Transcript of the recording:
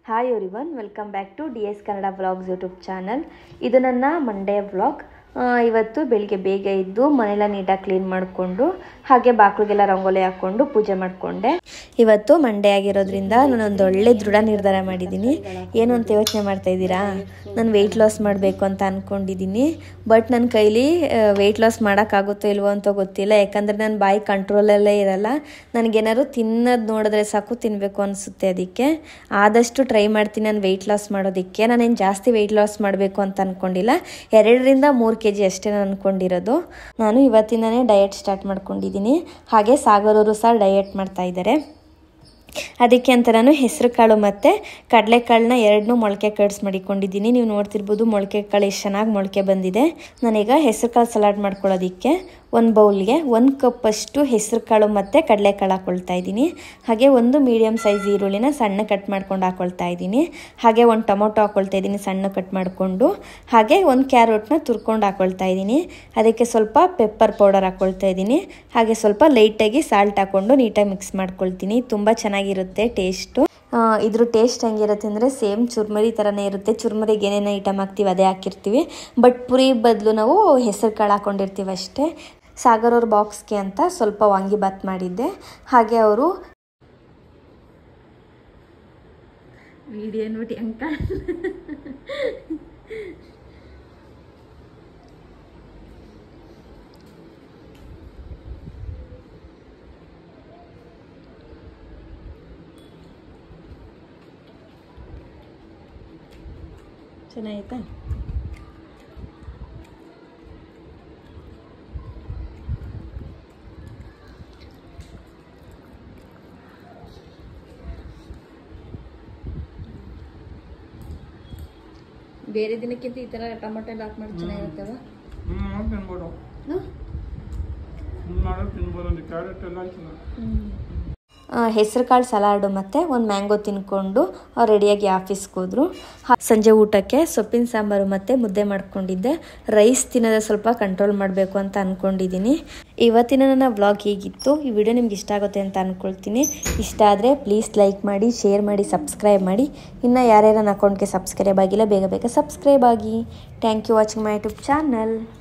hi everyone welcome back to D S Kannada vlogs YouTube channel ಇದು ನನ್ನ Monday vlog ಇವತ್ತು ಬೆಳಿಗ್ಗೆ ಬೇಗ ಇದ್ದು ಮನೆಲ್ಲ ನೀಟಾಗಿ ಕ್ಲೀನ್ ಮಾಡಿಕೊಂಡು ಹಾಗೆ ಬಾಗಿಲಿಗೆಲ್ಲ ರಂಗೋಲಿ ಹಾಕ್ಕೊಂಡು ಪೂಜೆ ಮಾಡಿಕೊಂಡೆ ಇವತ್ತು ಮಂಡೇ ಆಗಿರೋದ್ರಿಂದ ನಾನೊಂದು ಒಳ್ಳೆ ದೃಢ ನಿರ್ಧಾರ ಮಾಡಿದ್ದೀನಿ ಏನು ಅಂತ ಯೋಚನೆ ಮಾಡ್ತಾ ಇದ್ದೀರಾ ನಾನು ವೆಯ್ಟ್ ಲಾಸ್ ಮಾಡಬೇಕು ಅಂತ ಅಂದ್ಕೊಂಡಿದ್ದೀನಿ ಬಟ್ ನನ್ನ ಕೈಲಿ ವೆಯ್ಟ್ ಲಾಸ್ ಮಾಡೋಕ್ಕಾಗುತ್ತೋ ಇಲ್ವೋ ಅಂತ ಗೊತ್ತಿಲ್ಲ ಯಾಕಂದರೆ ನನ್ನ ಬಾಯಿ ಕಂಟ್ರೋಲಲ್ಲೇ ಇರಲ್ಲ ನನಗೇನಾದ್ರು ತಿನ್ನೋದು ನೋಡಿದ್ರೆ ಸಾಕು ತಿನ್ನಬೇಕು ಅನಿಸುತ್ತೆ ಅದಕ್ಕೆ ಆದಷ್ಟು ಟ್ರೈ ಮಾಡ್ತೀನಿ ನಾನು ವೆಯ್ಟ್ ಲಾಸ್ ಮಾಡೋದಕ್ಕೆ ನಾನೇನು ಜಾಸ್ತಿ ವೆಯ್ಟ್ ಲಾಸ್ ಮಾಡಬೇಕು ಅಂತ ಅಂದ್ಕೊಂಡಿಲ್ಲ ಎರಡರಿಂದ ಮೂರು ಕೆ ಜಿ ಅಷ್ಟೇ ನಾನು ಅಂದ್ಕೊಂಡಿರೋದು ನಾನು ಇವತ್ತಿಂದನೇ ಡಯಟ್ ಸ್ಟಾರ್ಟ್ ಮಾಡ್ಕೊಂಡಿದ್ದೀನಿ ಹಾಗೆ ಸಾಗರವರು ಸಹ ಡಯಟ್ ಮಾಡ್ತಾ ಇದ್ದಾರೆ ಅದಕ್ಕೆ ಅಂತ ನಾನು ಹೆಸರು ಕಾಳು ಮತ್ತು ಕಡಲೆಕಾಳನ್ನ ಎರಡನ್ನೂ ಮೊಳಕೆ ಕಡ್ಸ್ ಮಾಡಿಕೊಂಡಿದ್ದೀನಿ ನೀವು ನೋಡ್ತಿರ್ಬೋದು ಮೊಳಕೆ ಕಾಳು ಎಷ್ಟು ಚೆನ್ನಾಗಿ ಮೊಳಕೆ ಬಂದಿದೆ ನಾನೀಗ ಹೆಸರು ಕಾಳು ಸಲಾಡ್ ಮಾಡ್ಕೊಳ್ಳೋದಕ್ಕೆ ಒಂದು ಬೌಲ್ಗೆ ಒಂದು ಕಪ್ಪಷ್ಟು ಹೆಸರು ಕಾಳು ಮತ್ತು ಕಡಲೆಕಾಳು ಹಾಕ್ಕೊಳ್ತಾ ಇದ್ದೀನಿ ಹಾಗೆ ಒಂದು ಮೀಡಿಯಮ್ ಸೈಜ್ ಈರುಳ್ಳಿನ ಸಣ್ಣ ಕಟ್ ಮಾಡ್ಕೊಂಡು ಹಾಕ್ಕೊಳ್ತಾ ಇದ್ದೀನಿ ಹಾಗೆ ಒಂದು ಟೊಮೊಟೊ ಹಾಕ್ಕೊಳ್ತಾ ಇದ್ದೀನಿ ಸಣ್ಣ ಕಟ್ ಮಾಡಿಕೊಂಡು ಹಾಗೆ ಒಂದು ಕ್ಯಾರೆಟ್ನ ತುರ್ಕೊಂಡು ಹಾಕ್ಕೊಳ್ತಾ ಇದ್ದೀನಿ ಅದಕ್ಕೆ ಸ್ವಲ್ಪ ಪೆಪ್ಪರ್ ಪೌಡರ್ ಹಾಕ್ಕೊಳ್ತಾ ಇದ್ದೀನಿ ಹಾಗೆ ಸ್ವಲ್ಪ ಲೈಟಾಗಿ ಸಾಲ್ಟ್ ಹಾಕ್ಕೊಂಡು ನೀಟಾಗಿ ಮಿಕ್ಸ್ ಮಾಡ್ಕೊಳ್ತೀನಿ ತುಂಬ ಚೆನ್ನಾಗಿರುತ್ತೆ ಟೇಸ್ಟು ಇದ್ರ ಟೇಸ್ಟ್ ಹೆಂಗಿರುತ್ತೆ ಅಂದರೆ ಸೇಮ್ ಚುರ್ಮರಿ ಥರನೇ ಇರುತ್ತೆ ಚುರ್ಮರಿಗೆ ಏನೇನು ಐಟಮ್ ಹಾಕ್ತೀವಿ ಅದೇ ಹಾಕಿರ್ತೀವಿ ಬಟ್ ಪುರಿ ಬದಲು ನಾವು ಹೆಸರು ಕಾಳು ಹಾಕ್ಕೊಂಡಿರ್ತೀವಿ ಅಷ್ಟೇ ಸಾಗರ್ ಅವ್ರ ಬಾಕ್ಸ್ಗೆ ಅಂತ ಸ್ವಲ್ಪ ವಾಂಗಿಬಾತ್ ಮಾಡಿದ್ದೆ ಹಾಗೆ ಅವರು ವಿಡಿಯೋ ನೋಡಿ ಅಂಕ ಚೆನ್ನಾಗಿತ್ತಾ ಬೇರೆ ದಿನಕ್ಕಿಂತ ಈ ಥರ ಟೊಮೊಟೊ ಎಲ್ಲ ಹಾಕಿ ಮಾಡಿ ಚೆನ್ನಾಗಿರುತ್ತವ ಹ್ಮ್ ಮಾಡಿ ತಿನ್ಬೋದು ಹ್ಮ್ ಮಾಡೋದು ತಿನ್ಬೋದು ಒಂದು ಕ್ಯಾರೆಟ್ ಎಲ್ಲ ಚೆನ್ನಾಗಿ ಹೆಸರು ಕಾಳು ಸಲಾಡು ಮತ್ತು ಒಂದು ಮ್ಯಾಂಗೋ ತಿನ್ಕೊಂಡು ಅವ್ರು ರೆಡಿಯಾಗಿ ಆಫೀಸ್ಗೆ ಹೋದ್ರು ಸಂಜೆ ಊಟಕ್ಕೆ ಸೊಪ್ಪಿನ ಸಾಂಬಾರು ಮತ್ತು ಮುದ್ದೆ ಮಾಡ್ಕೊಂಡಿದ್ದೆ ರೈಸ್ ತಿನ್ನೋದೇ ಸ್ವಲ್ಪ ಕಂಟ್ರೋಲ್ ಮಾಡಬೇಕು ಅಂತ ಅಂದ್ಕೊಂಡಿದ್ದೀನಿ ಇವತ್ತಿನ ನನ್ನ ವ್ಲಾಗ್ ಹೀಗಿತ್ತು ಈ ವಿಡಿಯೋ ನಿಮ್ಗೆ ಇಷ್ಟ ಆಗುತ್ತೆ ಅಂತ ಅಂದ್ಕೊಳ್ತೀನಿ ಇಷ್ಟ ಆದರೆ ಪ್ಲೀಸ್ ಲೈಕ್ ಮಾಡಿ ಶೇರ್ ಮಾಡಿ ಸಬ್ಸ್ಕ್ರೈಬ್ ಮಾಡಿ ಇನ್ನು ಯಾರ್ಯಾರು ನನ್ನ ಅಕೌಂಟ್ಗೆ ಸಬ್ಸ್ಕ್ರೈಬ್ ಆಗಿಲ್ಲ ಬೇಗ ಬೇಗ ಸಬ್ಸ್ಕ್ರೈಬ್ ಆಗಿ thank you watching my YouTube channel